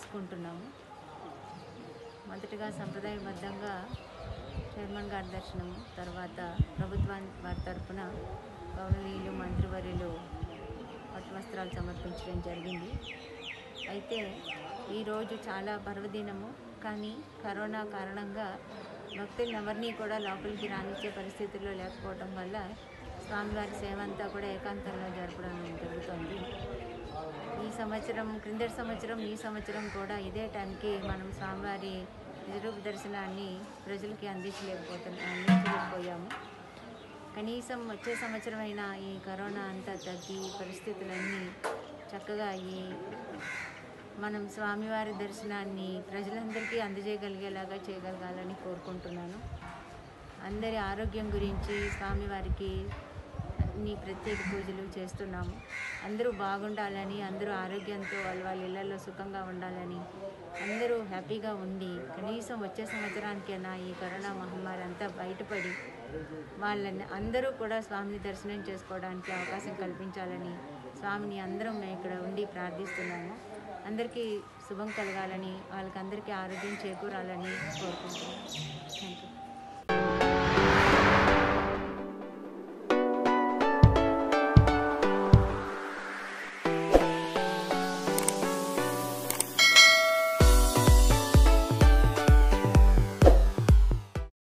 దర్శించుకుంటున్నాము మొదటగా సంప్రదాయబద్ధంగా చైర్మన్ గారి దర్శనము తర్వాత ప్రభుత్వం వారి తరపున గౌరవనీయులు మంత్రివర్యులు పట్టు వస్త్రాలు సమర్పించడం జరిగింది అయితే ఈరోజు చాలా పర్వదినము కానీ కరోనా కారణంగా భక్తులను ఎవరినీ కూడా లోపలికి రానిచ్చే పరిస్థితుల్లో లేకపోవడం వల్ల స్వామివారి సేవ అంతా కూడా ఏకాంతంలో జరపడం జరుగుతుంది ఈ సంవత్సరం క్రిందటి సంవత్సరం ఈ సంవత్సరం కూడా ఇదే టైంకి మనం స్వామివారి నిజరూప దర్శనాన్ని ప్రజలకి అందించలేకపోతున్నా అందించలేకపోయాము కనీసం వచ్చే సంవత్సరం అయినా ఈ కరోనా అంతా తగ్గి పరిస్థితులన్నీ చక్కగా ఈ మనం స్వామివారి దర్శనాన్ని ప్రజలందరికీ అందజేయగలిగేలాగా చేయగలగాలని కోరుకుంటున్నాను అందరి ఆరోగ్యం గురించి స్వామివారికి అన్ని ప్రత్యేక పూజలు చేస్తున్నాము అందరూ బాగుండాలని అందరూ ఆరోగ్యంతో వాళ్ళ వాళ్ళ ఇళ్లలో సుఖంగా ఉండాలని అందరూ హ్యాపీగా ఉండి కనీసం వచ్చే సంవత్సరానికైనా ఈ కరోనా మహమ్మారి అంతా బయటపడి వాళ్ళని అందరూ కూడా స్వామిని దర్శనం చేసుకోవడానికి అవకాశం కల్పించాలని స్వామిని అందరం మేము ఇక్కడ ఉండి ప్రార్థిస్తున్నాము అందరికీ శుభం కలగాలని వాళ్ళకందరికీ ఆరోగ్యం చేకూరాలని కోరుకుంటున్నాను థ్యాంక్ యూ